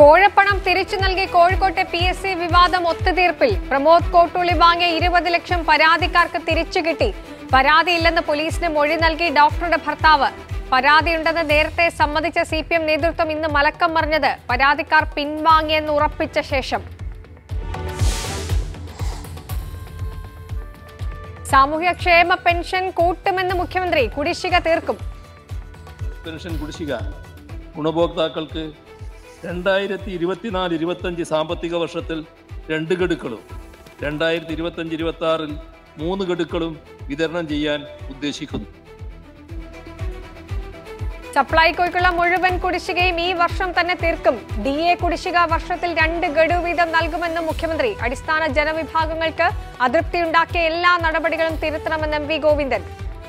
കോഴപ്പണം തിരിച്ചു നൽകി കോഴിക്കോട്ടെ പി എസ് സി വിവാദം ഒത്തുതീർപ്പിൽ പ്രമോദ് കോട്ടുള്ളി വാങ്ങിയ ഇരുപത് ലക്ഷം പരാതിക്കാർക്ക് തിരിച്ചു കിട്ടി പരാതിയില്ലെന്ന് പോലീസിന് മൊഴി നൽകി ഡോക്ടറുടെ ഭർത്താവ് പരാതിയുണ്ടെന്ന് നേരത്തെ സമ്മതിച്ച സി പി എം നേതൃത്വം ഇന്ന് മലക്കം മറിഞ്ഞത് പരാതിക്കാർ പിൻവാങ്ങിയെന്ന് ഉറപ്പിച്ച ശേഷം സാമൂഹ്യക്ഷേമ പെൻഷൻ കൂട്ടുമെന്ന് മുഖ്യമന്ത്രി കുടിശ്ശിക തീർക്കും പെൻഷൻ കുടിശ്ശിക ഗുണഭോക്താക്കൾക്ക് രണ്ടായിരത്തി ഇരുപത്തിനാല് ഇരുപത്തഞ്ച് സാമ്പത്തിക വർഷത്തിൽ രണ്ട് ഗഡുക്കളും രണ്ടായിരത്തി ഇരുപത്തഞ്ച് ഇരുപത്തി ആറിൽ മൂന്ന് ഗഡുക്കളും വിതരണം ചെയ്യാൻ ഉദ്ദേശിക്കുന്നു സപ്ലൈകോയ്ക്കുള്ള മുഴുവൻ കുടിശ്ശികയും ഈ വർഷം തന്നെ തീർക്കും ഡി എ കുടിശ്ശിക വർഷത്തിൽ രണ്ട് ഗഡു വീതം നൽകുമെന്നും മുഖ്യമന്ത്രി അടിസ്ഥാന ജനവിഭാഗങ്ങൾക്ക് അതൃപ്തിയുണ്ടാക്കിയ എല്ലാ നടപടികളും തിരുത്തണമെന്ന് M V Govindan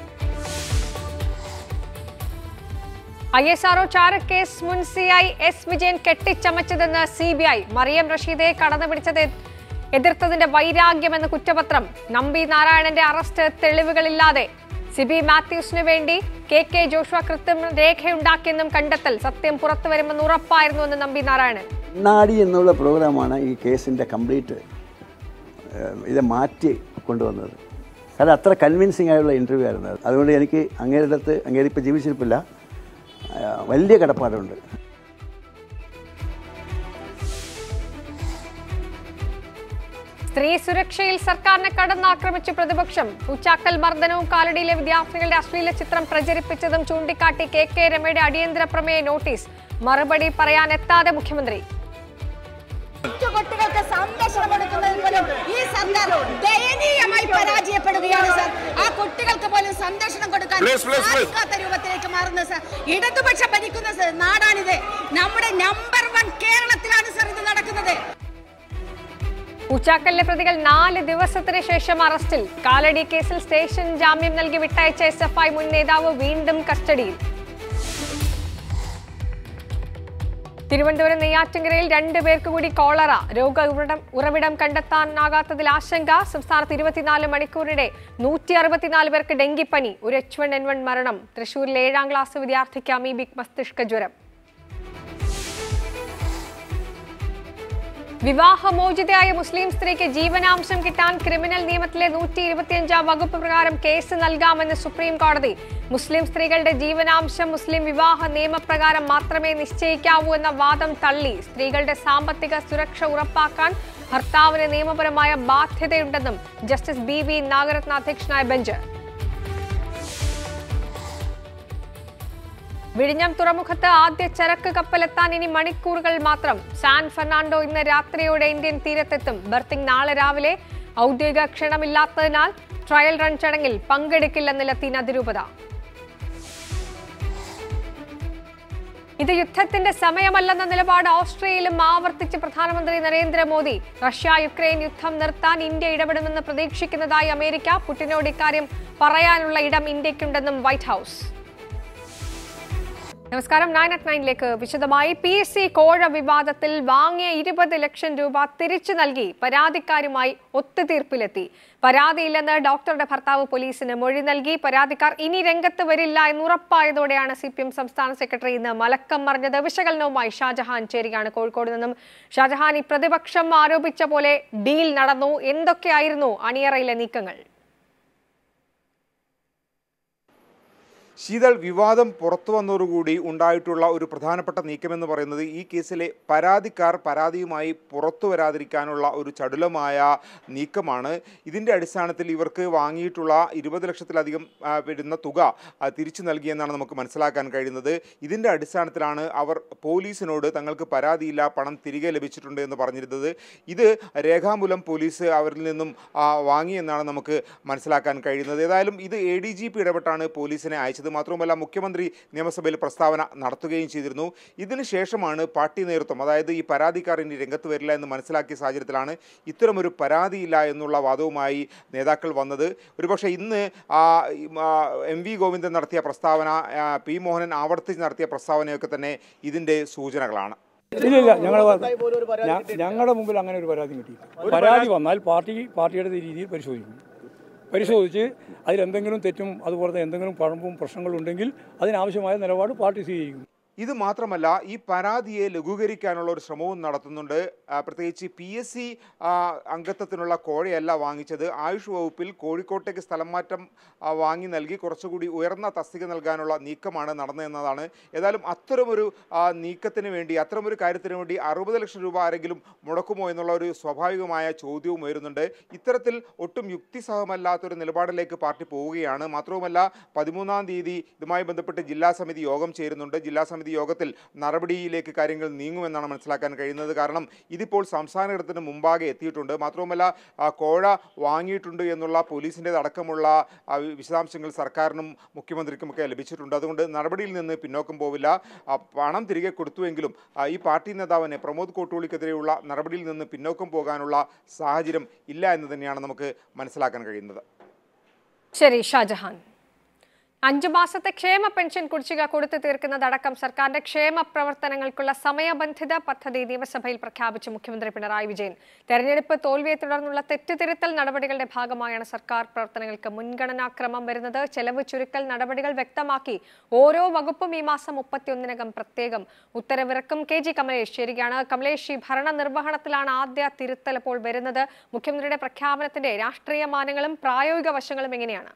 I S R O ചാരക്കേസ് മുൻ സി ഐ എസ് വിജയൻ കെട്ടിച്ചമച്ചതെന്ന് C B I Mariyam Rasheeda കടന്നുപിടിച്ചത് എതിർത്തതിന്റെ വൈരാഗ്യമെന്ന കുറ്റപത്രം നമ്പി നാരായണന്റെ അറസ്റ്റ് തെളിവുകളില്ലാതെ സിബി മാത്യൂസിനു വേണ്ടി കെ കെ ജോഷുവ കൃത്രിമ രേഖയുണ്ടാക്കിയെന്നും കണ്ടെത്തൽ സത്യം പുറത്തുവരുമെന്ന് ഉറപ്പായിരുന്നുവെന്ന് നമ്പി നാരായണൻ കണ്ണാടി എന്നുള്ള പ്രോഗ്രാമാണ് ഈ കേസിൻ്റെ കംപ്ലീറ്റ് ഇത് മാറ്റി കൊണ്ടുവന്നത് കാരണം അത്ര കൺവിൻസിങ് ആയുള്ള ഇൻ്റർവ്യൂ ആയിരുന്നു അത്. അതുകൊണ്ട് എനിക്ക് അങ്ങേരുടെ അടുത്ത് അങ്ങേര് ഇപ്പോൾ ജീവിച്ചിരിപ്പില്ല ആ, വലിയ കടപ്പാടുണ്ട് സ്ത്രീ സുരക്ഷയിൽ സർക്കാരിനെ കടന്നാക്രമിച്ചു പ്രതിപക്ഷം പൂച്ചാക്കൽ മർദ്ദനവും കാലടിയിലെ വിദ്യാർത്ഥികളുടെ അശ്ലീല ചിത്രം പ്രചരിപ്പിച്ചതും ചൂണ്ടിക്കാട്ടി കെ കെ രമയുടെ അടിയന്തര പ്രമേയ നോട്ടീസ് മറുപടി പറയാൻ എത്താതെ മുഖ്യമന്ത്രി മറ്റു കുട്ടികൾക്ക് സംരക്ഷണം കൊടുക്കുന്നതിൽ പോലും ഈ സർക്കാർ ദയനീയമായി പരാജയപ്പെടുകയാണ് സർ ആ കുട്ടികൾക്ക് പോലും സംരക്ഷണം കൊടുക്കാൻ സാധിക്കാത്ത രൂപത്തിലേക്ക് മാറുന്ന സർ ഇടതുപക്ഷം ഭരിക്കുന്ന സർ നാടാണിത് നമ്മുടെ നമ്പർ വൺ കേരളത്തിലാണ് സർ ഇത് നടക്കുന്നത് പൂച്ചാക്കലിലെ പ്രതികൾ നാല് ദിവസത്തിന് ശേഷം അറസ്റ്റിൽ കാലടി കേസിൽ സ്റ്റേഷൻ ജാമ്യം നൽകി വിട്ടയച്ച എസ് എഫ് ഐ മുൻ നേതാവ് വീണ്ടും കസ്റ്റഡിയിൽ തിരുവനന്തപുരം നെയ്യാറ്റിങ്കരയിൽ രണ്ടു പേർക്ക് കൂടി കോളറ രോഗ ഉറവിടം ഉറവിടം കണ്ടെത്താനാകാത്തതിൽ ആശങ്ക സംസ്ഥാനത്ത് ഇരുപത്തിനാല് മണിക്കൂറിടെ നൂറ്റി അറുപത്തിനാല് പേർക്ക് ഡെങ്കിപ്പനി ഒരു എച്ച് വൺ എൻ വൺ മരണം തൃശൂരിലെ ഏഴാം ക്ലാസ് വിദ്യാർത്ഥിക്ക് അമീബിക് മസ്തിഷ്ക ജ്വരം വിവാഹമോചിതയായ മുസ്ലിം സ്ത്രീക്ക് ജീവനാംശം കിട്ടാൻ ക്രിമിനൽ നിയമത്തിലെ നൂറ്റി ഇരുപത്തിയഞ്ചാം വകുപ്പ് പ്രകാരം കേസ് നൽകാമെന്ന് സുപ്രീം കോടതി മുസ്ലിം സ്ത്രീകളുടെ ജീവനാംശം മുസ്ലിം വിവാഹ നിയമപ്രകാരം മാത്രമേ നിശ്ചയിക്കാവൂ എന്ന വാദം തള്ളി സ്ത്രീകളുടെ സാമ്പത്തിക സുരക്ഷ ഉറപ്പാക്കാൻ ഭർത്താവിന് നിയമപരമായ ബാധ്യതയുണ്ടെന്നും ജസ്റ്റിസ് ബി വി നാഗരത്ന അധ്യക്ഷനായ ബെഞ്ച് വിഴിഞ്ഞം തുറമുഖത്ത് ആദ്യ ചരക്ക് കപ്പലെത്താൻ ഇനി മണിക്കൂറുകൾ മാത്രം സാൻ ഫെർണാണ്ടോ ഇന്ന് രാത്രിയോടെ ഇന്ത്യൻ തീരത്തെത്തും ബർത്തിങ് നാളെ രാവിലെ ഔദ്യോഗിക ക്ഷണമില്ലാത്തതിനാൽ ട്രയൽ റൺ ചടങ്ങിൽ പങ്കെടുക്കില്ലെന്ന് ലത്തീൻ അതിരൂപത ഇത് യുദ്ധത്തിന്റെ സമയമല്ലെന്ന നിലപാട് ഓസ്ട്രേലിയയിലും ആവർത്തിച്ച് പ്രധാനമന്ത്രി നരേന്ദ്രമോദി റഷ്യ യുക്രൈൻ യുദ്ധം നിർത്താൻ ഇന്ത്യ ഇടപെടുമെന്ന് പ്രതീക്ഷിക്കുന്നതായി അമേരിക്ക പുടിനോട് ഇക്കാര്യം പറയാനുള്ള ഇടം ഇന്ത്യക്കുണ്ടെന്നും വൈറ്റ് ഹൌസ് നമസ്കാരം നയൻ അറ്റ് നയനിലേക്ക് വിശദമായി പി എസ് സി കോഴ വിവാദത്തിൽ വാങ്ങിയ ഇരുപത് ലക്ഷം രൂപ തിരിച്ചു നൽകി പരാതിക്കാരുമായി ഒത്തുതീർപ്പിലെത്തി പരാതിയില്ലെന്ന് ഡോക്ടറുടെ ഭർത്താവ് പോലീസിന് മൊഴി നൽകി പരാതിക്കാർ ഇനി രംഗത്ത് വരില്ല എന്ന് ഉറപ്പായതോടെയാണ് സി പി എം സംസ്ഥാന സെക്രട്ടറി ഇന്ന് മലക്കം മറിഞ്ഞത് വിശകലനവുമായി ഷാജഹാൻ ചേരുകയാണ് കോഴിക്കോട് നിന്നും ഷാജഹാൻ ഈ പ്രതിപക്ഷം ആരോപിച്ച പോലെ ഡീൽ നടന്നു എന്തൊക്കെയായിരുന്നു അണിയറയിലെ നീക്കങ്ങൾ ശീതൾ വിവാദം പുറത്തു വന്നതോടുകൂടി ഉണ്ടായിട്ടുള്ള ഒരു പ്രധാനപ്പെട്ട നീക്കമെന്ന് പറയുന്നത് ഈ കേസിലെ പരാതിക്കാർ പരാതിയുമായി പുറത്തു വരാതിരിക്കാനുള്ള ഒരു ചടുലമായ നീക്കമാണ് ഇതിൻ്റെ അടിസ്ഥാനത്തിൽ ഇവർക്ക് വാങ്ങിയിട്ടുള്ള ഇരുപത് ലക്ഷത്തിലധികം ആ, വരുന്ന തുക ആ, തിരിച്ചു നൽകിയെന്നാണ് നമുക്ക് മനസ്സിലാക്കാൻ കഴിയുന്നത് ഇതിൻ്റെ അടിസ്ഥാനത്തിലാണ് അവർ പോലീസിനോട് തങ്ങൾക്ക് പരാതിയില്ല പണം തിരികെ ലഭിച്ചിട്ടുണ്ട് എന്ന് പറഞ്ഞിരുന്നത് ഇത് രേഖാമൂലം പോലീസ് അവരിൽ നിന്നും ആ, വാങ്ങിയെന്നാണ് നമുക്ക് മനസ്സിലാക്കാൻ കഴിയുന്നത് ഏതായാലും ഇത് എ ഡി ജി പി ഇടപെട്ടാണ് പോലീസിനെ അയച്ചത് മാത്രവുമല്ല മുഖ്യമന്ത്രി നിയമസഭയിൽ പ്രസ്താവന നടത്തുകയും ചെയ്തിരുന്നു ഇതിന് ശേഷമാണ് പാർട്ടി നേതൃത്വം അതായത് ഈ പരാതിക്കാർ ഇനി രംഗത്ത് വരില്ല എന്ന് മനസ്സിലാക്കിയ സാഹചര്യത്തിലാണ് ഇത്തരമൊരു പരാതിയില്ല എന്നുള്ള വാദവുമായി നേതാക്കൾ വന്നത് ഒരുപക്ഷെ ഇന്ന് ആ, ഈ, ആ, എം വി ഗോവിന്ദൻ നടത്തിയ പ്രസ്താവന ആ, പി മോഹനൻ ആവർത്തിച്ച് നടത്തിയ പ്രസ്താവനയൊക്കെ തന്നെ ഇതിൻ്റെ സൂചനകളാണ് ഇല്ലില്ല ഞങ്ങളുടെ ഞങ്ങളുടെ മുമ്പിൽ അങ്ങനെ ഒരു പരാതി കിട്ടിയില്ല പരാതി വന്നാൽ പാർട്ടി പാർട്ടിയുടെ രീതിയിൽ പരിശോധിക്കും പരിശോധിച്ച് അതിലെന്തെങ്കിലും തെറ്റും അതുപോലെ തന്നെ എന്തെങ്കിലും പഴമ്പും പ്രശ്നങ്ങളുണ്ടെങ്കിൽ അതിനാവശ്യമായ നിലപാട് പാർട്ടി സ്വീകരിക്കും ഇത് മാത്രമല്ല ഈ പരാതിയെ ലഘൂകരിക്കാനുള്ള ഒരു ശ്രമവും നടത്തുന്നുണ്ട് ആ, പ്രത്യേകിച്ച് പി എസ് സി അംഗത്വത്തിനുള്ള കോഴയല്ല വാങ്ങിച്ചത് ആയുഷ് വകുപ്പിൽ കോഴിക്കോട്ടേക്ക് സ്ഥലം മാറ്റം ആ, വാങ്ങി നൽകി കുറച്ചുകൂടി ഉയർന്ന തസ്തിക നൽകാനുള്ള നീക്കമാണ് നടന്നതെന്നതാണ് ഏതായാലും അത്തരമൊരു ആ, നീക്കത്തിന് വേണ്ടി അത്തരമൊരു കാര്യത്തിന് വേണ്ടി അറുപത് ലക്ഷം രൂപ ആരെങ്കിലും മുടക്കുമോ എന്നുള്ള ഒരു സ്വാഭാവികമായ ചോദ്യവും ഉയരുന്നുണ്ട് ഇത്തരത്തിൽ ഒട്ടും യുക്തിസഹമല്ലാത്തൊരു നിലപാടിലേക്ക് പാർട്ടി പോവുകയാണ് മാത്രവുമല്ല പതിമൂന്നാം തീയതി ഇതുമായി ബന്ധപ്പെട്ട് ജില്ലാ സമിതി യോഗം ചേരുന്നുണ്ട് ജില്ലാ സമിതി യോഗത്തിൽ നടപടിയിലേക്ക് കാര്യങ്ങൾ നീങ്ങുമെന്നാണ് മനസ്സിലാക്കാൻ കഴിയുന്നത് കാരണം ഇതിപ്പോൾ സംസ്ഥാന ഘട്ടത്തിന് മുമ്പാകെ എത്തിയിട്ടുണ്ട് മാത്രവുമല്ല ആ, കോഴ വാങ്ങിയിട്ടുണ്ട് എന്നുള്ള പോലീസിൻ്റെ അടക്കമുള്ള ആ, വിശദാംശങ്ങൾ സർക്കാരിനും മുഖ്യമന്ത്രിക്കുമൊക്കെ ലഭിച്ചിട്ടുണ്ട് അതുകൊണ്ട് നടപടിയിൽ നിന്ന് പിന്നോക്കം പോവില്ല ആ, പണം തിരികെ കൊടുത്തുവെങ്കിലും ആ, ഈ പാർട്ടി നേതാവിനെ പ്രമോദ് കോട്ടൂളിക്കെതിരെയുള്ള നടപടിയിൽ നിന്ന് പിന്നോക്കം പോകാനുള്ള സാഹചര്യം ഇല്ല എന്ന് തന്നെയാണ് നമുക്ക് മനസ്സിലാക്കാൻ കഴിയുന്നത് ശരി ഷാജഹാൻ അഞ്ചു മാസത്തെ ക്ഷേമ പെൻഷൻ കുടിശ്ശിക കൊടുത്തു തീർക്കുന്നതടക്കം സർക്കാരിന്റെ ക്ഷേമ പ്രവർത്തനങ്ങൾക്കുള്ള സമയബന്ധിത പദ്ധതി നിയമസഭയിൽ പ്രഖ്യാപിച്ചു മുഖ്യമന്ത്രി പിണറായി വിജയൻ തെരഞ്ഞെടുപ്പ് തോൽവിയെ തുടർന്നുള്ള തെറ്റുതിരുത്തൽ നടപടികളുടെ ഭാഗമായാണ് സർക്കാർ പ്രവർത്തനങ്ങൾക്ക് മുൻഗണനാക്രമം വരുന്നത് ചെലവ് ചുരുക്കൽ നടപടികൾ വ്യക്തമാക്കി ഓരോ വകുപ്പും ഈ മാസം മുപ്പത്തിയൊന്നിനകം പ്രത്യേകം ഉത്തരവിറക്കും കെ ജി കമലേഷ് ശരിയാണ് കമലേഷ് ഈ ഭരണ നിർവഹണത്തിലാണ് ആദ്യ തിരുത്തൽ ഇപ്പോൾ വരുന്നത് മുഖ്യമന്ത്രിയുടെ പ്രഖ്യാപനത്തിന്റെ രാഷ്ട്രീയ മാനങ്ങളും പ്രായോഗിക വശങ്ങളും എങ്ങനെയാണ്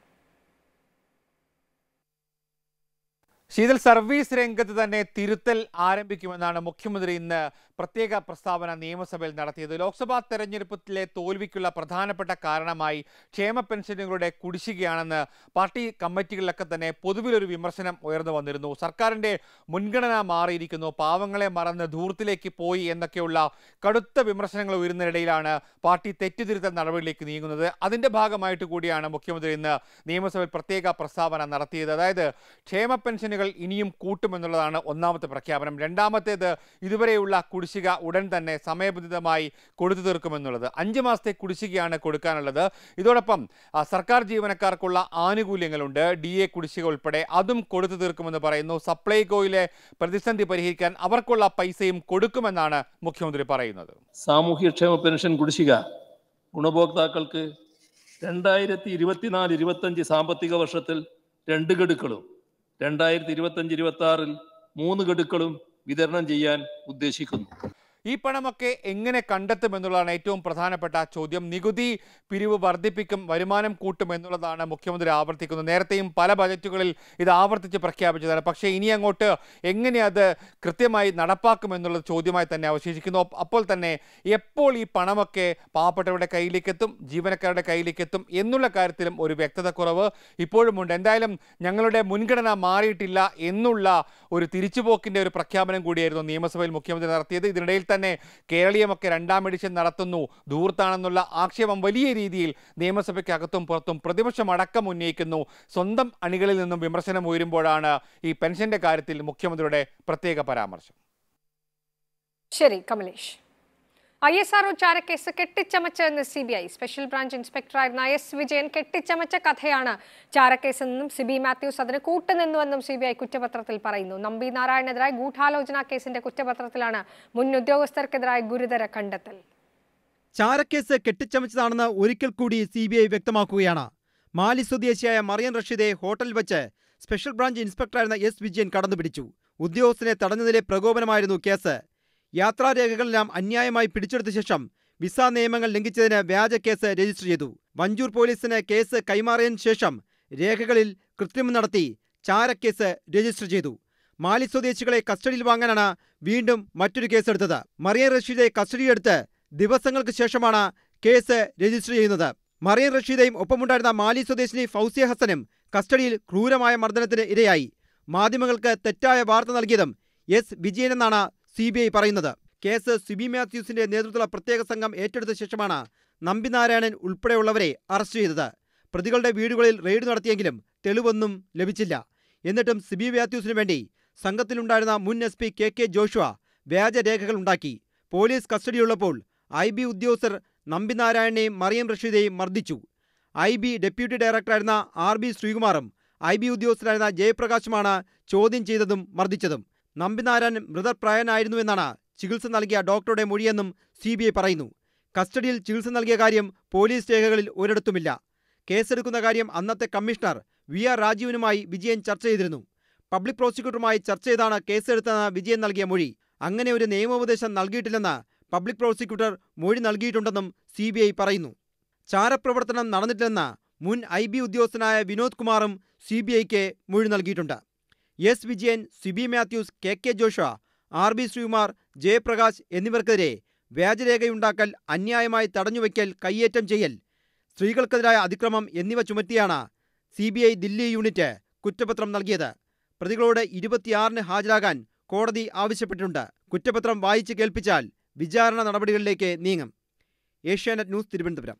ശീതൽ സർവീസ് രംഗത്ത് തന്നെ തിരുത്തൽ ആരംഭിക്കുമെന്നാണ് മുഖ്യമന്ത്രി ഇന്ന് പ്രത്യേക പ്രസ്താവന നിയമസഭയിൽ നടത്തിയത് ലോക്സഭാ തെരഞ്ഞെടുപ്പിലെ തോൽവിക്കുള്ള പ്രധാനപ്പെട്ട കാരണമായി ക്ഷേമ പെൻഷനുകളുടെ കുടിശ്ശികയാണെന്ന് പാർട്ടി കമ്മിറ്റികളിലൊക്കെ തന്നെ പൊതുവിലൊരു വിമർശനം ഉയർന്നു വന്നിരുന്നു സർക്കാരിന്റെ മുൻഗണന മാറിയിരിക്കുന്നു പാവങ്ങളെ മറന്ന് ധൂർത്തിലേക്ക് പോയി എന്നൊക്കെയുള്ള കടുത്ത വിമർശനങ്ങൾ ഉയരുന്നതിനിടയിലാണ് പാർട്ടി തെറ്റുതിരുത്തൽ നടപടിയിലേക്ക് നീങ്ങുന്നത് അതിന്റെ ഭാഗമായിട്ട് കൂടിയാണ് മുഖ്യമന്ത്രി ഇന്ന് നിയമസഭയിൽ പ്രത്യേക പ്രസ്താവന നടത്തിയത് അതായത് ക്ഷേമ പെൻഷനുകൾ ഇനിയും കൂട്ടുമെന്നുള്ളതാണ് ഒന്നാമത്തെ പ്രഖ്യാപനം രണ്ടാമത്തേത് ഇതുവരെയുള്ള കുടിശ്ശിക ഉടൻ തന്നെ സമയബന്ധിതമായി കൊടുത്തു തീർക്കുമെന്നുള്ളത് അഞ്ച് മാസത്തെ കുടിശ്ശികയാണ് കൊടുക്കാനുള്ളത് ഇതോടൊപ്പം ആ, സർക്കാർ ജീവനക്കാർക്കുള്ള ആനുകൂല്യങ്ങളുണ്ട് ഡി എ കുടിശ്ശിക ഉൾപ്പെടെ അതും കൊടുത്തു തീർക്കുമെന്ന് പറയുന്നു സപ്ലൈകോയിലെ പ്രതിസന്ധി പരിഹരിക്കാൻ അവർക്കുള്ള പൈസയും കൊടുക്കുമെന്നാണ് മുഖ്യമന്ത്രി പറയുന്നത് സാമൂഹ്യക്ഷേമ പെൻഷൻ കുടിശ്ശിക ഗുണഭോക്താക്കൾക്ക് രണ്ടായിരത്തി ഇരുപത്തിനാല് ഇരുപത്തഞ്ച് സാമ്പത്തിക വർഷത്തിൽ രണ്ട് ഗഡുക്കളും രണ്ടായിരത്തി ഇരുപത്തഞ്ച് ഇരുപത്തി ആറിൽ മൂന്ന് ഗഡുക്കളും വിതരണം ചെയ്യാൻ ഉദ്ദേശിക്കുന്നു ഈ പണമൊക്കെ എങ്ങനെ കണ്ടെത്തുമെന്നുള്ളതാണ് ഏറ്റവും പ്രധാനപ്പെട്ട ചോദ്യം നികുതി പിരിവ് വർദ്ധിപ്പിക്കും വരുമാനം കൂട്ടും എന്നുള്ളതാണ് മുഖ്യമന്ത്രി ആവർത്തിക്കുന്നത് നേരത്തെയും പല ബജറ്റുകളിൽ ഇത് ആവർത്തിച്ച് പ്രഖ്യാപിച്ചതാണ് പക്ഷേ ഇനി അങ്ങോട്ട് എങ്ങനെ അത് കൃത്യമായി നടപ്പാക്കുമെന്നുള്ള ചോദ്യമായി തന്നെ അവശേഷിക്കുന്നു അപ്പ- അപ്പോൾ തന്നെ എപ്പോൾ ഈ പണമൊക്കെ പാവപ്പെട്ടവരുടെ കയ്യിലേക്ക് എത്തും ജീവനക്കാരുടെ കയ്യിലേക്ക് എത്തും എന്നുള്ള കാര്യത്തിലും ഒരു വ്യക്തത കുറവ് ഇപ്പോഴുമുണ്ട് എന്തായാലും ഞങ്ങളുടെ മുൻഗണന മാറിയിട്ടില്ല എന്നുള്ള ഒരു തിരിച്ചുപോക്കിന്റെ ഒരു പ്രഖ്യാപനം കൂടിയായിരുന്നു നിയമസഭയിൽ മുഖ്യമന്ത്രി നടത്തിയത് ഇതിനിടയിൽ തന്നെ കേരളീയമൊക്കെ രണ്ടാം എഡിഷൻ നടത്തുന്നു ധൂർത്താണെന്നുള്ള ആക്ഷേപം വലിയ രീതിയിൽ നിയമസഭയ്ക്കകത്തും പുറത്തും പ്രതിപക്ഷം അടക്കം ഉന്നയിക്കുന്നു സ്വന്തം അണികളിൽ നിന്നും വിമർശനം ഉയരുമ്പോഴാണ് ഈ പെൻഷന്റെ കാര്യത്തിൽ മുഖ്യമന്ത്രിയുടെ പ്രത്യേക പരാമർശം ശരി കമലേഷ് ഐ എസ് ആർ ചാരക്കേസ് കെട്ടിച്ചമച്ചെന്ന് C B I special branch ഇൻസ്പെക്ടറായിരുന്ന എസ് വിജയൻ കെട്ടിച്ചമച്ച കഥയാണ് ചാരക്കേസെന്നും സിബി മാത്യൂസ് അതിന് കൂട്ടുനിന്നുവെന്നും സി ബി ഐ കുറ്റപത്രത്തിൽ പറയുന്നു നമ്പി നാരായണെതിരായ ഗൂഢാലോചന കേസിന്റെ കുറ്റപത്രത്തിലാണ് മുൻ ഉദ്യോഗസ്ഥർക്കെതിരായ ഗുരുതര കണ്ടെത്തൽ ചാരക്കേസ് കെട്ടിച്ചമച്ചതാണെന്ന് ഒരിക്കൽ കൂടി സി ബി ഐ വ്യക്തമാക്കുകയാണ് മാലി സ്വദേശിയായ മറിയൻ റഷീദെ ഹോട്ടലിൽ വെച്ച് സ്പെഷ്യൽ ബ്രാഞ്ച് ഇൻസ്പെക്ടറായിരുന്ന എസ് വിജയൻ കടന്നുപിടിച്ചു ഉദ്യോഗസ്ഥനെ തടഞ്ഞതിലെ പ്രകോപനമായിരുന്നു കേസ് യാത്രാരേഖകളെല്ലാം അന്യായമായി പിടിച്ചെടുത്ത ശേഷം വിസ നിയമങ്ങൾ ലംഘിച്ചതിന് വ്യാജ കേസ് രജിസ്റ്റർ ചെയ്തു വഞ്ചൂർ പോലീസിന് കേസ് കൈമാറിയതിനു ശേഷം രേഖകളിൽ കൃത്രിമം നടത്തി ചാരക്കേസ് രജിസ്റ്റർ ചെയ്തു മാലി സ്വദേശികളെ കസ്റ്റഡിയിൽ വാങ്ങാനാണ് വീണ്ടും മറ്റൊരു കേസെടുത്തത് മറിയൻ റഷീദെ കസ്റ്റഡിയെടുത്ത് ദിവസങ്ങൾക്ക് ശേഷമാണ് കേസ് രജിസ്റ്റർ ചെയ്യുന്നത് മറിയൻ റഷീദയും ഒപ്പമുണ്ടായിരുന്ന മാലി സ്വദേശിനി ഫൗസിയ ഹസനും കസ്റ്റഡിയിൽ ക്രൂരമായ മർദ്ദനത്തിന് ഇരയായി മാധ്യമങ്ങൾക്ക് തെറ്റായ വാർത്ത നൽകിയതും എസ് വിജയനെന്നാണ് സി ബി ഐ പറയുന്നത് കേസ് സിബി മാത്യൂസിന്റെ നേതൃത്വത്തിലുള്ള പ്രത്യേക സംഘം ഏറ്റെടുത്ത ശേഷമാണ് നമ്പിനാരായണൻ ഉൾപ്പെടെയുള്ളവരെ അറസ്റ്റ് ചെയ്തത് പ്രതികളുടെ വീടുകളിൽ റെയ്ഡ് നടത്തിയെങ്കിലും തെളിവൊന്നും ലഭിച്ചില്ല എന്നിട്ടും സിബി മാത്യൂസിനു വേണ്ടി സംഘത്തിലുണ്ടായിരുന്ന മുൻ S P K K Joshua വ്യാജരേഖകൾ ഉണ്ടാക്കി പോലീസ് കസ്റ്റഡിയുള്ളപ്പോൾ ഐ ബി ഉദ്യോഗസ്ഥർ നമ്പിനാരായണനെയും മറിയം റഷീദെയും മർദ്ദിച്ചു ഐ ബി ഡെപ്യൂട്ടി ഡയറക്ടറായിരുന്ന ആർ ബി ശ്രീകുമാറും ഐ ബി ഉദ്യോഗസ്ഥരായിരുന്ന ജയപ്രകാശുമാണ് ചോദ്യം ചെയ്തതും മർദ്ദിച്ചതും നമ്പിനാരായണൻ മൃതപ്രായനായിരുന്നുവെന്നാണ് ചികിത്സ നൽകിയ ഡോക്ടറുടെ മൊഴിയെന്നും സി ബി ഐ പറയുന്നു കസ്റ്റഡിയിൽ ചികിത്സ നൽകിയ കാര്യം പോലീസ് രേഖകളിൽ ഒരിടത്തുമില്ല കേസെടുക്കുന്ന കാര്യം അന്നത്തെ കമ്മീഷണർ വി ആർ രാജീവനുമായി വിജയൻ ചർച്ച ചെയ്തിരുന്നു പബ്ലിക് പ്രോസിക്യൂട്ടറുമായി ചർച്ച ചെയ്താണ് കേസെടുത്തെന്ന് വിജയൻ നൽകിയ മൊഴി അങ്ങനെ ഒരു നിയമോപദേശം നൽകിയിട്ടില്ലെന്ന് പബ്ലിക് പ്രോസിക്യൂട്ടർ മൊഴി നൽകിയിട്ടുണ്ടെന്നും സി പറയുന്നു ചാരപ്രവർത്തനം നടന്നിട്ടില്ലെന്ന് മുൻ ഐ ബി ഉദ്യോഗസ്ഥനായ വിനോദ് കുമാറും സി ബി ഐക്ക് മൊഴി നൽകിയിട്ടുണ്ട് S Vijayan Sibi Mathews K K Joshua R B Sreekumar Jayaprakash എന്നിവർക്കെതിരെ വ്യാജരേഖയുണ്ടാക്കൽ അന്യായമായി തടഞ്ഞുവയ്ക്കൽ കയ്യേറ്റം ചെയ്യൽ സ്ത്രീകൾക്കെതിരായ അതിക്രമം എന്നിവ ചുമത്തിയാണ് C B I Delhi unit കുറ്റപത്രം നൽകിയത് പ്രതികളോട് ഇരുപത്തിയാറിന് ഹാജരാകാൻ കോടതി ആവശ്യപ്പെട്ടിട്ടുണ്ട് കുറ്റപത്രം വായിച്ച് കേൾപ്പിച്ചാൽ വിചാരണ നടപടികളിലേക്ക് നീങ്ങും Asianet news Thiruvananthapuram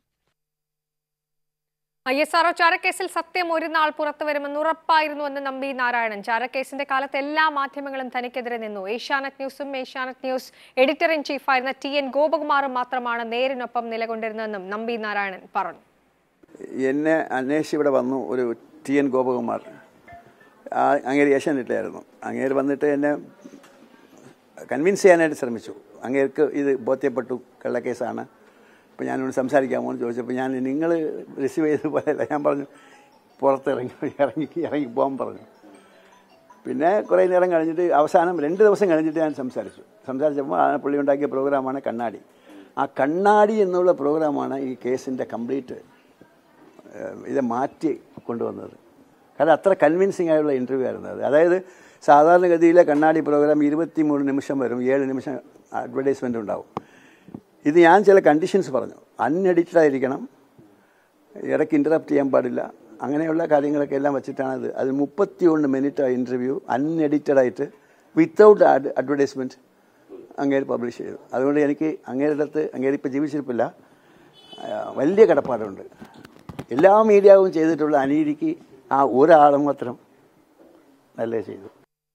I S R O ചാരക്കേസിൽ സത്യം ഒരു നാൾ പുറത്തു വരുമെന്ന് ഉറപ്പായിരുന്നുവെന്ന് നമ്പി നാരായണൻ ചാരക്കേസിന്റെ കാലത്ത് എല്ലാ മാധ്യമങ്ങളും തനിക്കെതിരെ നിന്നു ഏഷ്യാനെറ്റ് ന്യൂസും ഏഷ്യാനെറ്റ് ന്യൂസ് എഡിറ്റർ ഇൻ ചീഫായിരുന്ന ടി എൻ ഗോപകുമാറും മാത്രമാണ് നേരിനൊപ്പം നിലകൊണ്ടിരുന്നതെന്നും നമ്പി നാരായണൻ പറഞ്ഞു എന്നെ അന്വേഷിച്ച് ഇവിടെ വന്നു ഒരു ടി എൻ ഗോപകുമാർ ആ അങ്ങേര് ഏഷ്യാനെറ്റിലായിരുന്നു അങ്ങേര് വന്നിട്ട് എന്നെ കൺവിൻസ് ചെയ്യാനായിട്ട് ശ്രമിച്ചു അങ്ങേർക്ക് ഇത് ബോധ്യപ്പെട്ടു കള്ളക്കേസാണ് അപ്പോൾ ഞാനോട് സംസാരിക്കാമോ എന്ന് ചോദിച്ചപ്പോൾ ഞാൻ നിങ്ങൾ റിസീവ് ചെയ്ത പോലെയല്ല ഞാൻ പറഞ്ഞു പുറത്തിറങ്ങി ഇറങ്ങി ഇറങ്ങി പോകാൻ പറഞ്ഞു പിന്നെ കുറേ നേരം കഴിഞ്ഞിട്ട് അവസാനം രണ്ട് ദിവസം കഴിഞ്ഞിട്ട് ഞാൻ സംസാരിച്ചു സംസാരിച്ചപ്പോൾ ആ പുള്ളി ഉണ്ടാക്കിയ പ്രോഗ്രാമാണ് കണ്ണാടി ആ കണ്ണാടി എന്നുള്ള പ്രോഗ്രാമാണ് ഈ കേസിൻ്റെ കംപ്ലീറ്റ് ഇത് മാറ്റി കൊണ്ടുവന്നത് കാരണം അത്ര കൺവിൻസിങ് ആയുള്ള ഇൻ്റർവ്യൂ ആയിരുന്നു അത് അതായത് സാധാരണഗതിയിലെ കണ്ണാടി പ്രോഗ്രാം ഇരുപത്തി മൂന്ന് നിമിഷം വരും ഏഴ് നിമിഷം അഡ്വർടൈസ്മെൻ്റ് ഉണ്ടാവും ഇത് ഞാൻ ചില കണ്ടീഷൻസ് പറഞ്ഞു അൺഎഡിറ്റഡ് ആയിരിക്കണം ഇടയ്ക്ക് ഇൻ്ററപ്റ്റ് ചെയ്യാൻ പാടില്ല അങ്ങനെയുള്ള കാര്യങ്ങളൊക്കെ എല്ലാം വെച്ചിട്ടാണ് അത് അത് മുപ്പത്തി ഒന്ന് മിനിറ്റ് ഇൻ്റർവ്യൂ അൺഎഡിറ്റഡ് ആയിട്ട് വിത്തൗട്ട് അഡ്വർടൈസ്മെൻറ്റ് അങ്ങേര് പബ്ലിഷ് ചെയ്തു അതുകൊണ്ട് എനിക്ക് അങ്ങേരുടെ അടുത്ത് അങ്ങേര് ഇപ്പോൾ ജീവിച്ചിരിപ്പില്ല ആ, വലിയ കടപ്പാടുണ്ട് എല്ലാ മീഡിയാവും ചെയ്തിട്ടുള്ള അനീതിക്ക് ആ ഒരാൾ മാത്രം നല്ല ചെയ്തു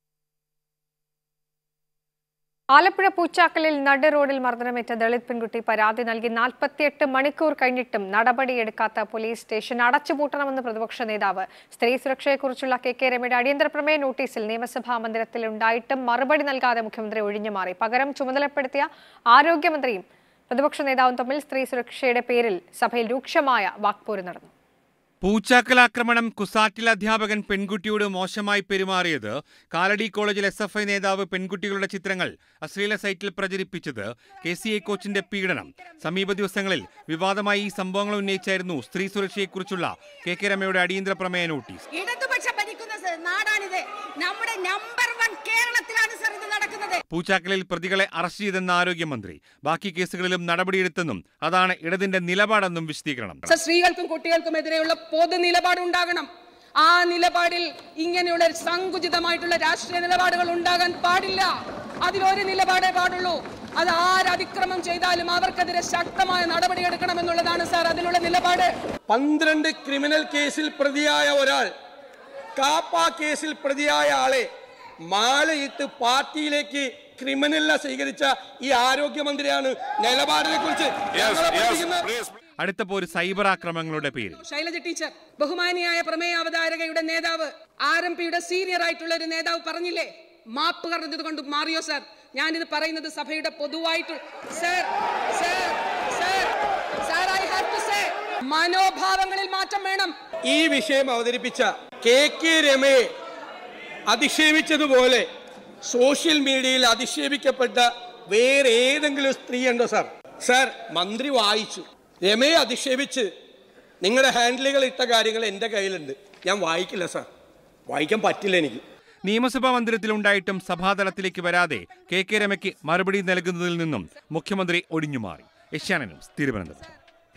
ആലപ്പുഴ പൂച്ചാക്കലിൽ നട റോഡിൽ മർദ്ദനമേറ്റ ദളിത് പെൺകുട്ടി പരാതി നൽകി നാൽപ്പത്തിയെട്ട് മണിക്കൂർ കഴിഞ്ഞിട്ടും നടപടിയെടുക്കാത്ത പോലീസ് സ്റ്റേഷൻ അടച്ചുപൂട്ടണമെന്ന് പ്രതിപക്ഷ നേതാവ് സ്ത്രീ സുരക്ഷയെക്കുറിച്ചുള്ള കെ കെ രമയുടെ അടിയന്തര പ്രമേയ നോട്ടീസിൽ നിയമസഭാ മന്ദിരത്തിൽ ഉണ്ടായിട്ടും മറുപടി നൽകാതെ മുഖ്യമന്ത്രി ഒഴിഞ്ഞുമാറി പകരം ചുമതലപ്പെടുത്തിയ ആരോഗ്യമന്ത്രിയും പ്രതിപക്ഷ നേതാവും തമ്മിൽ സ്ത്രീ സുരക്ഷയുടെ പേരിൽ സഭയിൽ രൂക്ഷമായ വാക്പോര് നടന്നു പൂച്ചാക്കൽ ആക്രമണം കുസാറ്റിൽ അധ്യാപകൻ പെൺകുട്ടിയോട് മോശമായി പെരുമാറിയത് കാലടി കോളേജിൽ എസ് എഫ് ഐ നേതാവ് പെൺകുട്ടികളുടെ ചിത്രങ്ങൾ അശ്ലീല സൈറ്റിൽ പ്രചരിപ്പിച്ചത് കെ സി എ കോച്ചിന്റെ പീഡനം സമീപ ദിവസങ്ങളിൽ വിവാദമായി ഈ സംഭവങ്ങൾ ഉന്നയിച്ചായിരുന്നു സ്ത്രീ സുരക്ഷയെക്കുറിച്ചുള്ള കെ കെ രമയുടെ അടിയന്തര പ്രമേയ നോട്ടീസ് ഇടതുപക്ഷം ഭരിക്കുന്ന സ- നാടാണിത് നമ്മുടെ നമ്പർ വൺ കേരളത്തിലാണ് സർ ഇത് നടക്കുന്നത് പൂച്ചാക്കലിൽ പ്രതികളെ അറസ്റ്റ് ചെയ്തെന്ന ആരോഗ്യമന്ത്രി ബാക്കി കേസുകളിലും നടപടിയെടുത്തെന്നും അതാണ് ഇടതിന്റെ നിലപാടെന്നും വിശദീകരണം സർ, സ്ത്രീകൾക്കും കുട്ടികൾക്കുമെതിരെയുള്ള പൊതു നിലപാടുണ്ടാകണം ആ നിലപാടിൽ ഇങ്ങനെയുള്ള സങ്കുചിതമായിട്ടുള്ള രാഷ്ട്രീയ നിലപാടുകൾ ഉണ്ടാകാൻ പാടില്ല അതിലൊരു നിലപാടേ പാടുള്ളൂ അത് ആരതിക്രമം ചെയ്താലും അവർക്കെതിരെ ശക്തമായ നടപടിയെടുക്കണമെന്നുള്ളതാണ് സാർ അതിലുള്ള നിലപാട് പന്ത്രണ്ട് ക്രിമിനൽ കേസിൽ പ്രതിയായ ഒരാൾ കാപ്പ കേസിൽ പ്രതിയായ ആളെ മാലയിട്ട് പാർട്ടിയിലേക്ക് ക്രിമിനലിനെ സ്വീകരിച്ച ഈ ആരോഗ്യമന്ത്രിയാണ് നിലപാടിനെ കുറിച്ച് ഞങ്ങളെ പഠിപ്പിക്കുന്ന അടുത്ത പോര് സൈബർ ആക്രമണങ്ങളുടെ പേരിൽ ശൈലജ ടീച്ചർ ബഹുമാനിയായ പ്രമേയ അവതാരകയുടെ നേതാവ് ആർ എം പിയുടെ സീനിയർ ആയിട്ടുള്ള ഒരു നേതാവ് പറഞ്ഞില്ലേ മാപ്പ് പറഞ്ഞത് കൊണ്ട് മാറിയോ സാർ ഞാനിത് പറയുന്നത് സഭയുടെ പൊതുവായിട്ട് sir sir sir sir I have to say മനോഭാവങ്ങളിൽ മാറ്റം വേണം ഈ വിഷയം അവതരിപ്പിച്ച കെ കെ രമയെ അധിക്ഷേപിച്ചതുപോലെ സോഷ്യൽ മീഡിയയിൽ അധിക്ഷേപിക്കപ്പെട്ട വേറെ ഏതെങ്കിലും സ്ത്രീ ഉണ്ടോ സാർ സാർ മന്ത്രി വായിച്ചു രമയെ അധിക്ഷേപിച്ച് നിങ്ങളുടെ ഹാൻഡിലുകൾ ഇട്ട കാര്യങ്ങൾ എൻ്റെ കയ്യിലുണ്ട് ഞാൻ വായിക്കില്ല സാർ വായിക്കാൻ പറ്റില്ല എനിക്ക് നിയമസഭാ മന്ദിരത്തിലുണ്ടായിട്ടും സഭാതലത്തിലേക്ക് വരാതെ കെ കെ രമയ്ക്ക് മറുപടി നൽകുന്നതിൽ നിന്നും മുഖ്യമന്ത്രി ഒഴിഞ്ഞുമാറി ഏഷ്യാനെറ്റ് ന്യൂസ് തിരുവനന്തപുരം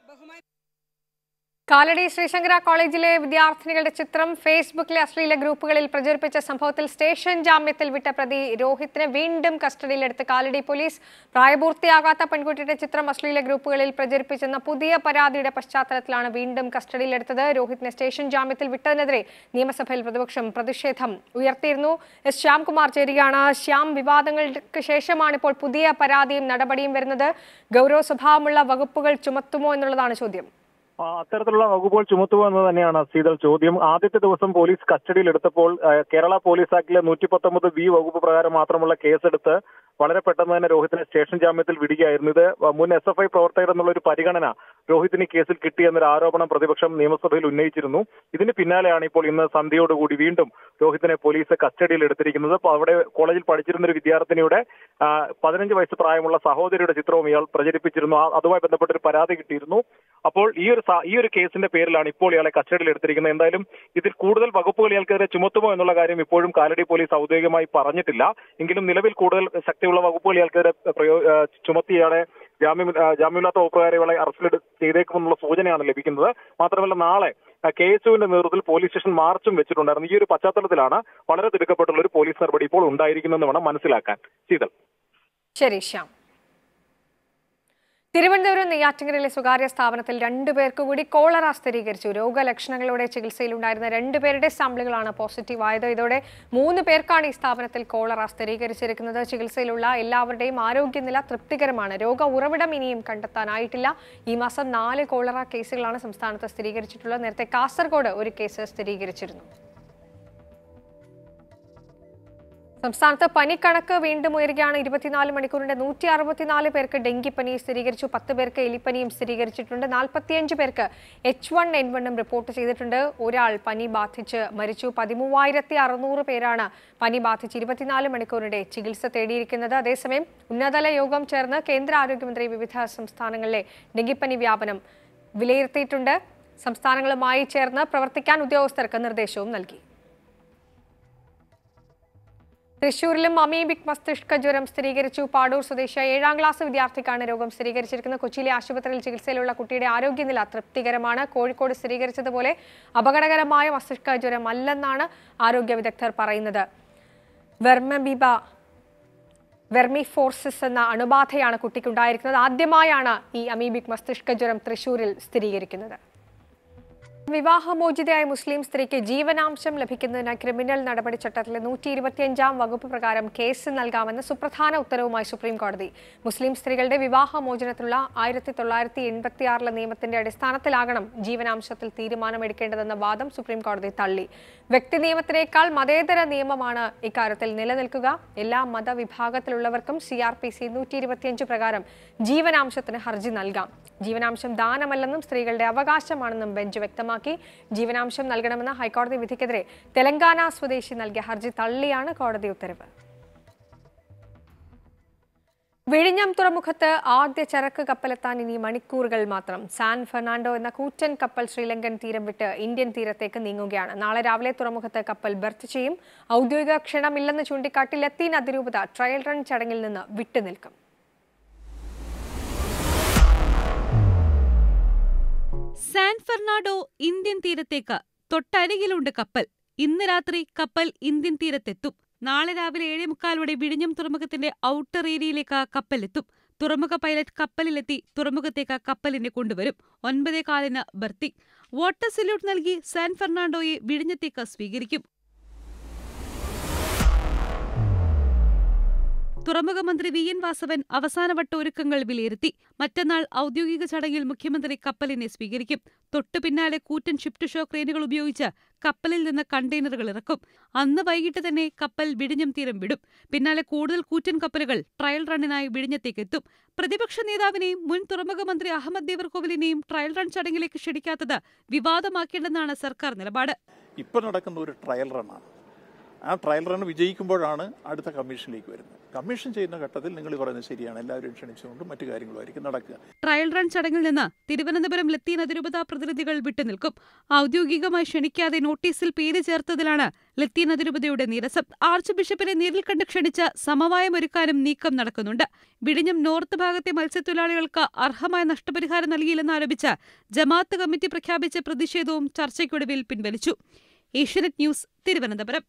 കാലടി ശ്രീശങ്കര കോളേജിലെ വിദ്യാർത്ഥിനികളുടെ ചിത്രം ഫേസ്ബുക്കിലെ അശ്ലീല ഗ്രൂപ്പുകളിൽ പ്രചരിപ്പിച്ച സംഭവത്തിൽ സ്റ്റേഷൻ ജാമ്യത്തിൽ വിട്ട പ്രതി രോഹിത്തിനെ വീണ്ടും കസ്റ്റഡിയിലെടുത്ത് കാലടി പോലീസ് പ്രായപൂർത്തിയാകാത്ത പെൺകുട്ടിയുടെ ചിത്രം അശ്ലീല ഗ്രൂപ്പുകളിൽ പ്രചരിപ്പിച്ചെന്ന പുതിയ പരാതിയുടെ പശ്ചാത്തലത്തിലാണ് വീണ്ടും കസ്റ്റഡിയിലെടുത്തത് രോഹിത്തിനെ സ്റ്റേഷൻ ജാമ്യത്തിൽ വിട്ടതിനെതിരെ നിയമസഭയിൽ പ്രതിപക്ഷം പ്രതിഷേധം ഉയർത്തിയിരുന്നു എസ് ശ്യാംകുമാർ ചേരുകയാണ് ശ്യാം വിവാദങ്ങൾക്ക് ശേഷമാണ് ഇപ്പോൾ പുതിയ പരാതിയും നടപടിയും വരുന്നത് ഗൗരവ സ്വഭാവമുള്ള വകുപ്പുകൾ ചുമത്തുമോ എന്നുള്ളതാണ് ചോദ്യം ആ, അത്തരത്തിലുള്ള വകുപ്പുകൾ ചുമത്തുക എന്ന് തന്നെയാണ് സീതൽ ചോദ്യം ആദ്യത്തെ ദിവസം പോലീസ് കസ്റ്റഡിയിൽ എടുത്തപ്പോൾ ആ, കേരള പോലീസ് ആക്ടിലെ നൂറ്റി പത്തൊമ്പത് ബി വകുപ്പ് പ്രകാരം മാത്രമുള്ള കേസെടുത്ത് വളരെ പെട്ടെന്ന് തന്നെ രോഹിത്തിനെ സ്റ്റേഷൻ ജാമ്യത്തിൽ വിടുകയായിരുന്നു ഇത് മുൻ എസ് എഫ് ഐ പ്രവർത്തകർ എന്നുള്ള ഒരു പരിഗണന രോഹിതിന് കേസിൽ കിട്ടിയെന്നൊരു ആരോപണം പ്രതിപക്ഷം നിയമസഭയിൽ ഉന്നയിച്ചിരുന്നു ഇതിന് പിന്നാലെയാണ് ഇപ്പോൾ ഇന്ന് സന്ധ്യയോടുകൂടി വീണ്ടും രോഹിതിനെ പോലീസ് കസ്റ്റഡിയിൽ എടുത്തിരിക്കുന്നത് അപ്പോൾ അവിടെ കോളേജിൽ പഠിച്ചിരുന്ന ഒരു വിദ്യാർത്ഥിനിയുടെ ആ, പതിനഞ്ച് വയസ്സ് പ്രായമുള്ള സഹോദരിയുടെ ചിത്രവും ഇയാൾ പ്രചരിപ്പിച്ചിരുന്നു ആ- അതുമായി ബന്ധപ്പെട്ട ഒരു പരാതി കിട്ടിയിരുന്നു അപ്പോൾ ഈ ഒരു സ- ഈ ഒരു കേസിന്റെ പേരിലാണ് ഇപ്പോൾ ഇയാളെ കസ്റ്റഡിയിൽ എടുത്തിരിക്കുന്നത് എന്തായാലും ഇതിൽ കൂടുതൽ വകുപ്പുകൾ ഇയാൾക്കെതിരെ ചുമത്തുമോ എന്നുള്ള കാര്യം ഇപ്പോഴും കാലടി പോലീസ് ഔദ്യോഗികമായി പറഞ്ഞിട്ടില്ല എങ്കിലും നിലവിൽ കൂടുതൽ ശക്തിയുള്ള വകുപ്പുകൾ ഇയാൾക്കെതിരെ പ്രയോ- ആ, ചുമത്തി ഇയാളെ ജാമ്യം ആ, ജാമ്യമില്ലാത്ത വകുപ്പുകാരെ ഇയാളെ അറസ്റ്റ് ചെയ്തേക്കുമെന്നുള്ള സൂചനയാണ് ലഭിക്കുന്നത് മാത്രമല്ല നാളെ കെ എസ് യുവിന്റെ നേതൃത്വത്തിൽ പോലീസ് സ്റ്റേഷൻ മാർച്ചും വെച്ചിട്ടുണ്ടായിരുന്നു ഈ ഒരു പശ്ചാത്തലത്തിലാണ് വളരെ തിടുക്കപ്പെട്ടുള്ള ഒരു പോലീസ് നടപടി ഇപ്പോൾ ഉണ്ടായിരിക്കുന്നതെന്ന് വേണം മനസ്സിലാക്കാൻ ശീതൽ ശരി ശ്യാം തിരുവനന്തപുരം നെയ്യാറ്റിങ്കരയിലെ സ്വകാര്യ സ്ഥാപനത്തിൽ രണ്ടുപേർക്ക് കൂടി കോളറ സ്ഥിരീകരിച്ചു രോഗലക്ഷണങ്ങളോടെ ചികിത്സയിലുണ്ടായിരുന്ന രണ്ടുപേരുടെ സാമ്പിളുകളാണ് പോസിറ്റീവ് ആയത് ഇതോടെ മൂന്ന് പേർക്കാണ് ഈ സ്ഥാപനത്തിൽ കോളറ സ്ഥിരീകരിച്ചിരിക്കുന്നത് ചികിത്സയിലുള്ള എല്ലാവരുടെയും ആരോഗ്യനില തൃപ്തികരമാണ് രോഗ ഉറവിടം ഇനിയും കണ്ടെത്താനായിട്ടില്ല ഈ മാസം നാല് കോളറ കേസുകളാണ് സംസ്ഥാനത്ത് സ്ഥിരീകരിച്ചിട്ടുള്ളത് നേരത്തെ കാസർഗോഡ് ഒരു കേസ് സ്ഥിരീകരിച്ചിരുന്നു സംസ്ഥാനത്ത് പനിക്കണക്ക് വീണ്ടും ഉയരുകയാണ് ഇരുപത്തിനാല് മണിക്കൂറിന്റെ നൂറ്റി അറുപത്തിനാല് പേർക്ക് ഡെങ്കിപ്പനി സ്ഥിരീകരിച്ചു പത്ത് പേർക്ക് എലിപ്പനിയും സ്ഥിരീകരിച്ചിട്ടുണ്ട് നാൽപ്പത്തിയഞ്ച് പേർക്ക് എച്ച് വൺ എൻ വണ്ണും റിപ്പോർട്ട് ചെയ്തിട്ടുണ്ട് ഒരാൾ പനി ബാധിച്ച് മരിച്ചു പതിമൂവായിരത്തി അറുന്നൂറ് പേരാണ് പനി ബാധിച്ച് ഇരുപത്തിനാല് മണിക്കൂറിന്റെ ചികിത്സ തേടിയിരിക്കുന്നത് അതേസമയം ഉന്നതതല യോഗം ചേർന്ന് കേന്ദ്ര ആരോഗ്യമന്ത്രി വിവിധ സംസ്ഥാനങ്ങളിലെ ഡെങ്കിപ്പനി വ്യാപനം വിലയിരുത്തിയിട്ടുണ്ട് സംസ്ഥാനങ്ങളുമായി ചേർന്ന് പ്രവർത്തിക്കാൻ ഉദ്യോഗസ്ഥർക്ക് നിർദ്ദേശവും നൽകി തൃശൂരിലും അമീബിക് മസ്തിഷ്ക ജ്വരം സ്ഥിരീകരിച്ചു പാടൂർ സ്വദേശിയായ ഏഴാം ക്ലാസ് വിദ്യാർത്ഥിക്കാണ് രോഗം സ്ഥിരീകരിച്ചിരിക്കുന്നത് കൊച്ചിയിലെ ആശുപത്രിയിൽ ചികിത്സയിലുള്ള കുട്ടിയുടെ ആരോഗ്യനില തൃപ്തികരമാണ് കോഴിക്കോട് സ്ഥിരീകരിച്ചതുപോലെ അപകടകരമായ മസ്തിഷ്ക ജ്വരം അല്ലെന്നാണ് ആരോഗ്യ വിദഗ്ധർ പറയുന്നത് വെർമബിബ വെർമിഫോർസിസ് എന്ന അണുബാധയാണ് കുട്ടിക്കുണ്ടായിരിക്കുന്നത് ആദ്യമായാണ് ഈ അമീബിക് മസ്തിഷ്ക ജ്വരം തൃശൂരിൽ സ്ഥിരീകരിക്കുന്നത് വിവാഹമോചിതയായ മുസ്ലിം സ്ത്രീക്ക് ജീവനാംശം ലഭിക്കുന്നതിന് ക്രിമിനൽ നടപടി ചട്ടത്തിലെ നൂറ്റി ഇരുപത്തിയഞ്ചാം വകുപ്പ് പ്രകാരം കേസ് നൽകാമെന്ന് സുപ്രധാന ഉത്തരവുമായി സുപ്രീം കോടതി മുസ്ലിം സ്ത്രീകളുടെ വിവാഹമോചനത്തിലുള്ള ആയിരത്തി തൊള്ളായിരത്തി എൺപത്തി ആറിലെ നിയമത്തിന്റെ അടിസ്ഥാനത്തിലാകണം ജീവനാംശത്തിൽ തീരുമാനമെടുക്കേണ്ടതെന്ന വാദം സുപ്രീം കോടതി തള്ളി വ്യക്തി നിയമത്തിനേക്കാൾ മതേതര നിയമമാണ് ഇക്കാര്യത്തിൽ നിലനിൽക്കുക എല്ലാ മതവിഭാഗത്തിലുള്ളവർക്കും സി ആർ പി സി നൂറ്റി ഇരുപത്തിയഞ്ച് പ്രകാരം ജീവനാംശത്തിന് ഹർജി നൽകാം ജീവനാംശം ദാനമല്ലെന്നും സ്ത്രീകളുടെ അവകാശമാണെന്നും ബെഞ്ച് വ്യക്തമാക്കി ജീവനാംശം നൽകണമെന്ന ഹൈക്കോടതി വിധിക്കെതിരെ തെലങ്കാന സ്വദേശി നൽകിയ ഹർജി തള്ളിയാണ് കോടതി ഉത്തരവ് വിഴിഞ്ഞം തുറമുഖത്ത് ആദ്യ ചരക്ക് കപ്പലെത്താൻ ഇനി മണിക്കൂറുകൾ മാത്രം സാൻ ഫെർണാണ്ടോ എന്ന കൂറ്റൻ കപ്പൽ ശ്രീലങ്കൻ തീരം വിട്ട് ഇന്ത്യൻ തീരത്തേക്ക് നീങ്ങുകയാണ് നാളെ രാവിലെ തുറമുഖത്ത് കപ്പൽ ബർത്ത് ചെയ്യും ഔദ്യോഗിക ക്ഷണമില്ലെന്ന് ചൂണ്ടിക്കാട്ടി ലത്തീൻ അതിരൂപത ട്രയൽ റൺ ചടങ്ങിൽ നിന്ന് വിട്ടുനിൽക്കും സാൻ ഫെർണാഡോ ഇന്ത്യൻ തീരത്തേക്ക് തൊട്ടരികിലുണ്ട് കപ്പൽ ഇന്ന് രാത്രി കപ്പൽ ഇന്ത്യൻ തീരത്തെത്തും നാളെ രാവിലെ ഏഴേ മുക്കാലോടെ വിഴിഞ്ഞം തുറമുഖത്തിന്റെ ഔട്ടർ ഏരിയയിലേക്ക് കപ്പലെത്തും തുറമുഖ പൈലറ്റ് കപ്പലിലെത്തി തുറമുഖത്തേക്ക് കപ്പലിനെ കൊണ്ടുവരും ഒൻപതേ കാലിന് ബർത്തിങ് വാട്ടർ സല്യൂട്ട് നൽകി സാൻ ഫെർണാണ്ടോയെ വിഴിഞ്ഞത്തേക്ക് സ്വീകരിക്കും തുറമുഖ മന്ത്രി വി എൻ വാസവൻ അവസാനവട്ട ഒരുക്കങ്ങൾ വിലയിരുത്തി മറ്റന്നാൾ ഔദ്യോഗിക ചടങ്ങിൽ മുഖ്യമന്ത്രി കപ്പലിനെ സ്വീകരിക്കും തൊട്ടു പിന്നാലെ കൂറ്റൻ ഷിഫ്റ്റ് ഷോ ക്രെയിനുകൾ ഉപയോഗിച്ച് കപ്പലിൽ നിന്ന് കണ്ടെയ്നറുകൾ ഇറക്കും അന്ന് വൈകിട്ട് തന്നെ കപ്പൽ വിഴിഞ്ഞം തീരം വിടും പിന്നാലെ കൂടുതൽ കൂറ്റൻ കപ്പലുകൾ ട്രയൽ റണ്ണിനായി വിഴിഞ്ഞത്തേക്കെത്തും പ്രതിപക്ഷ നേതാവിനെയും മുൻ തുറമുഖ മന്ത്രി അഹമ്മദ് ദേവർകോവിലിനെയും ട്രയൽ റൺ ചടങ്ങിലേക്ക് ക്ഷണിക്കാത്തത് വിവാദമാക്കേണ്ടെന്നാണ് സർക്കാർ നിലപാട് ഇപ്പോൾ നടക്കുന്ന ഒരു ട്രയൽ റണ്ണാണ് ആ ട്രയൽ റൺ വിജയിക്കുമ്പോഴാണ് അടുത്ത കമ്മീഷനിലേക്ക് വരുന്നത് കമ്മീഷൻ ചെയ്യുന്ന ഘട്ടത്തിൽ നിങ്ങൾ പറയുന്നത് ശരിയാണ് എല്ലാവരും ക്ഷണിച്ചുകൊണ്ട് മറ്റു കാര്യങ്ങളുമായിരിക്കും നടക്കുക ട്രയൽ റൺ ചടങ്ങിൽ നിന്ന് തിരുവനന്തപുരം ലത്തീൻ അതിരൂപത പ്രതിനിധികൾ വിട്ടുനിൽക്കും ഔദ്യോഗികമായി ക്ഷണിക്കാതെ നോട്ടീസിൽ പേര് ചേർത്തതിലാണ് ലത്തീൻ അതിരൂപതയുടെ നീരസം ആർച്ച് ബിഷപ്പിനെ നേരിൽ കണ്ട് ക്ഷണിച്ച് സമവായമൊരുക്കാനും നീക്കം നടക്കുന്നുണ്ട് വിഴിഞ്ഞം നോർത്ത് ഭാഗത്തെ മത്സ്യത്തൊഴിലാളികൾക്ക് അർഹമായ നഷ്ടപരിഹാരം നൽകിയില്ലെന്നാരോപിച്ച് ജമാഅത്ത് കമ്മിറ്റി പ്രഖ്യാപിച്ച പ്രതിഷേധവും ചർച്ചയ്ക്കൊടുവിൽ പിൻവലിച്ചു Asianet news Thiruvananthapuram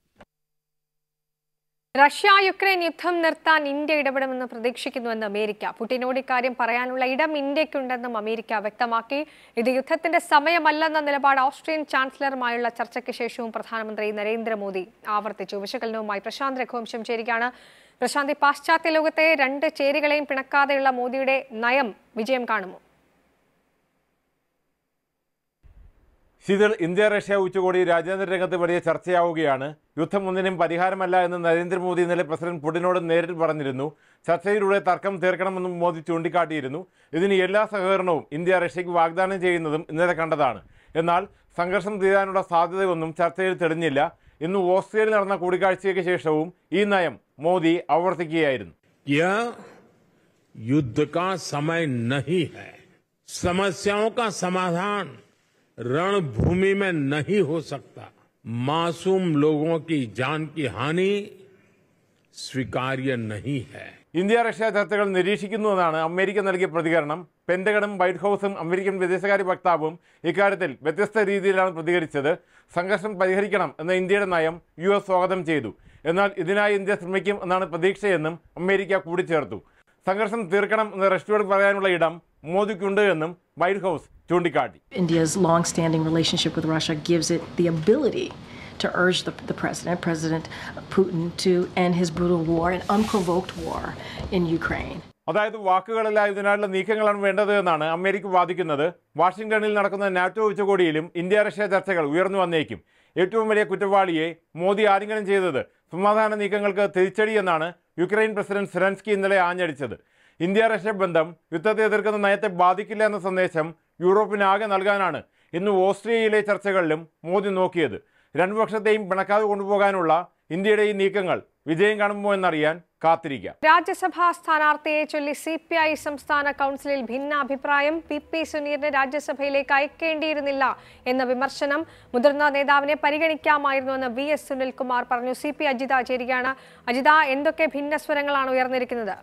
Russia Ukraine യുദ്ധം നിർത്താൻ ഇന്ത്യ ഇടപെടുമെന്ന് പ്രതീക്ഷിക്കുന്നുവെന്ന് അമേരിക്ക പുടിനോട് ഇക്കാര്യം പറയാനുള്ള ഇടം ഇന്ത്യക്കുണ്ടെന്നും അമേരിക്ക വ്യക്തമാക്കി ഇത് യുദ്ധത്തിന്റെ സമയമല്ലെന്ന നിലപാട് ഓസ്ട്രിയൻ ചാൻസലറുമായുള്ള ചർച്ചയ്ക്ക് ശേഷവും പ്രധാനമന്ത്രി നരേന്ദ്രമോദി ആവർത്തിച്ചു വിശകലനവുമായി പ്രശാന്ത് രഘുവംശം ചേരുകയാണ് പ്രശാന്ത് ഈ പാശ്ചാത്യ ലോകത്തെ രണ്ട് ചേരികളെയും പിണക്കാതെയുള്ള മോദിയുടെ നയം വിജയം കാണുമോ ശീതൾ ഇന്ത്യ റഷ്യ ഉച്ചകോടി രാജ്യാന്തര രംഗത്ത് വലിയ ചർച്ചയാവുകയാണ് യുദ്ധം ഒന്നിനും പരിഹാരമല്ല എന്ന് നരേന്ദ്രമോദി ഇന്നലെ പ്രസിഡന്റ് പുടിനോട് നേരിട്ട് പറഞ്ഞിരുന്നു ചർച്ചയിലൂടെ തർക്കം തീർക്കണമെന്നും മോദി ചൂണ്ടിക്കാട്ടിയിരുന്നു ഇതിന് എല്ലാ സഹകരണവും ഇന്ത്യ റഷ്യയ്ക്ക് വാഗ്ദാനം ചെയ്യുന്നതും ഇന്നലെ കണ്ടതാണ് എന്നാൽ സംഘർഷം തീരാനുള്ള സാധ്യതയൊന്നും ചർച്ചയിൽ തെളിഞ്ഞില്ല ഇന്ന് ഓസ്ട്രിയയിൽ നടന്ന കൂടിക്കാഴ്ചയ്ക്ക് ശേഷവും ഈ നയം മോദി ആവർത്തിക്കുകയായിരുന്നു यह युद्ध का समय नहीं है समस्याओं का समाधान रणभूमि में नहीं हो सकता मासूम लोगों की जान की हानि स्वीकार्य नहीं है ഇന്ത്യ റഷ്യ ചർച്ചകൾ നിരീക്ഷിക്കുന്നുവെന്നാണ് അമേരിക്ക നൽകിയ പ്രതികരണം പെന്റഗണും വൈറ്റ് ഹൌസും അമേരിക്കൻ വിദേശകാര്യ വക്താവും ഇക്കാര്യത്തിൽ വ്യത്യസ്ത രീതിയിലാണ് പ്രതികരിച്ചത് സംഘർഷം പരിഹരിക്കണം എന്ന ഇന്ത്യയുടെ നയം യു എസ് സ്വാഗതം ചെയ്തു എന്നാൽ ഇതിനായി ഇന്ത്യ ശ്രമിക്കും എന്നാണ് പ്രതീക്ഷയെന്നും അമേരിക്ക കൂട്ടിച്ചേർത്തു സംഘർഷം തീർക്കണം എന്ന് റഷ്യയോട് പറയാനുള്ള ഇടം മോദിക്കുണ്ട് എന്നും വൈറ്റ് ഹൌസ് ചൂണ്ടിക്കാട്ടി India's long-standing relationship with Russia gives it the ability to urge the, the president, President Putin, to end his brutal war, an unprovoked war in Ukraine. അതായത് വാക്കുകളല്ല ഇതിനായുള്ള നീക്കങ്ങളാണ് വേണ്ടത് എന്നാണ് അമേരിക്ക വാദിക്കുന്നത് വാഷിംഗ്ടണിൽ നടക്കുന്ന നാറ്റോ ഉച്ചകോടിയിലും ഇന്ത്യ റഷ്യ ചർച്ചകൾ ഉയർന്നു വന്നേക്കും ഏറ്റവും വലിയ കുറ്റവാളിയെ മോദി ആലിംഗനം ചെയ്തത് സമാധാന നീക്കങ്ങൾക്ക് തിരിച്ചടി എന്നാണ് യുക്രൈൻ പ്രസിഡന്റ് സെലൻസ്കി ഇന്നലെ ആഞ്ഞടിച്ചത് ഇന്ത്യ റഷ്യ ബന്ധം യുദ്ധത്തെ എതിർക്കുന്ന നയത്തെ ബാധിക്കില്ല എന്ന സന്ദേശം യൂറോപ്പിനാകെ നൽകാനാണ് ഇന്ന് ഓസ്ട്രിയയിലെ ചർച്ചകളിലും മോദി നോക്കിയത് രണ്ടു പക്ഷത്തെയും പിണക്കാതെ കൊണ്ടുപോകാനുള്ള ഇന്ത്യയുടെ ഈ നീക്കങ്ങൾ വിജയം കാണുമോ എന്നറിയാൻ കാത്തിരിക്കാം രാജ്യസഭാ സ്ഥാനാർത്ഥിയെ ചൊല്ലി സി പി ഐ സംസ്ഥാന കൗൺസിലിൽ ഭിന്നാഭിപ്രായം പി പി സുനീറിനെ രാജ്യസഭയിലേക്ക് അയക്കേണ്ടിയിരുന്നില്ല എന്ന വിമർശനം മുതിർന്ന നേതാവിനെ പരിഗണിക്കാമായിരുന്നുവെന്ന് വി എസ് സുനിൽകുമാർ പറഞ്ഞു സി പി അജിത ചേരുകയാണ് അജിത എന്തൊക്കെ ഭിന്നസ്വരങ്ങളാണ് ഉയർന്നിരിക്കുന്നത്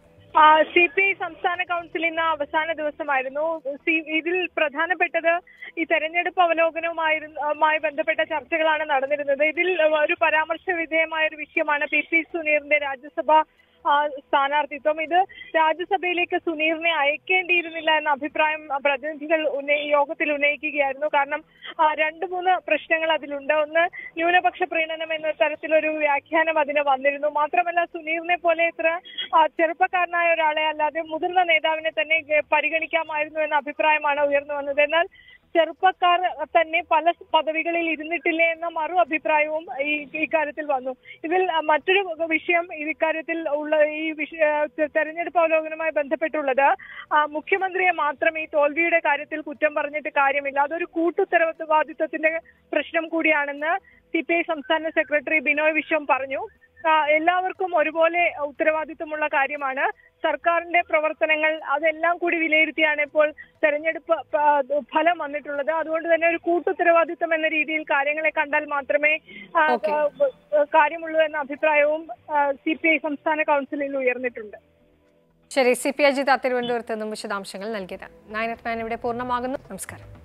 സി പി ഐ സംസ്ഥാന കൗൺസിൽ ഇന്ന് അവസാന ദിവസമായിരുന്നു സി- ഇതിൽ പ്രധാനപ്പെട്ടത് ഈ തെരഞ്ഞെടുപ്പ് അവലോകനവുമായി ബന്ധപ്പെട്ട ചർച്ചകളാണ് നടന്നിരുന്നത് ഇതിൽ ഒരു പരാമർശ വിധേയമായ ഒരു വിഷയമാണ് പി പി സുനീറിന്റെ രാജ്യസഭ ആ, സ്ഥാനാർത്ഥിത്വം ഇത് രാജ്യസഭയിലേക്ക് സുനീറിനെ അയക്കേണ്ടിയിരുന്നില്ല എന്ന അഭിപ്രായം പ്രതിനിധികൾ ഉന്നയി യോഗത്തിൽ ഉന്നയിക്കുകയായിരുന്നു കാരണം ആ, രണ്ട് മൂന്ന് പ്രശ്നങ്ങൾ അതിലുണ്ട് ഒന്ന് ന്യൂനപക്ഷ പ്രീണനം എന്ന തരത്തിലൊരു വ്യാഖ്യാനം അതിന് വന്നിരുന്നു മാത്രമല്ല സുനീറിനെ പോലെ ഇത്ര ആ, ചെറുപ്പക്കാരനായ ഒരാളെ അല്ലാതെ മുതിർന്ന നേതാവിനെ തന്നെ ഏ, പരിഗണിക്കാമായിരുന്നു എന്ന അഭിപ്രായമാണ് ഉയർന്നു വന്നത് എന്നാൽ ചെറുപ്പക്കാർ തന്നെ പല പദവികളിൽ ഇരുന്നിട്ടില്ലേ എന്ന മറു അഭിപ്രായവും ഈ ഇക്കാര്യത്തിൽ വന്നു ഇതിൽ ആ, മറ്റൊരു വിഷയം ഇക്കാര്യത്തിൽ ഉള്ള ഈ വിഷയ തെരഞ്ഞെടുപ്പ് അവലോകനവുമായി ബന്ധപ്പെട്ടുള്ളത് ആ, മുഖ്യമന്ത്രിയെ മാത്രം ഈ തോൽവിയുടെ കാര്യത്തിൽ കുറ്റം പറഞ്ഞിട്ട് കാര്യമില്ല അതൊരു കൂട്ടുത്തരവാദിത്വത്തിന്റെ പ്രശ്നം കൂടിയാണെന്ന് സി പി ഐ സംസ്ഥാന സെക്രട്ടറി ബിനോയ് വിശ്വം പറഞ്ഞു ആ, എല്ലാവർക്കും ഒരുപോലെ ഉത്തരവാദിത്വമുള്ള കാര്യമാണ് സർക്കാരിന്റെ പ്രവർത്തനങ്ങൾ അതെല്ലാം കൂടി വിലയിരുത്തിയാണ് ഇപ്പോൾ തെരഞ്ഞെടുപ്പ് പ- ഫലം വന്നിട്ടുള്ളത് അതുകൊണ്ട് തന്നെ ഒരു കൂട്ടുത്തരവാദിത്വം എന്ന രീതിയിൽ കാര്യങ്ങളെ കണ്ടാൽ മാത്രമേ ആ, Okay. ആ, കാര്യമുള്ളൂ എന്ന അഭിപ്രായവും സി പി ഐ സംസ്ഥാന കൗൺസിലിൽ ഉയർന്നിട്ടുണ്ട് ശരി സി പി അജിത തിരുവനന്തപുരത്ത് നിന്നും വിശദാംശങ്ങൾ നൽകിയത് നയൻ അറ്റ് നയൻ ഇവിടെ പൂർണ്ണമാകുന്നു നമസ്കാരം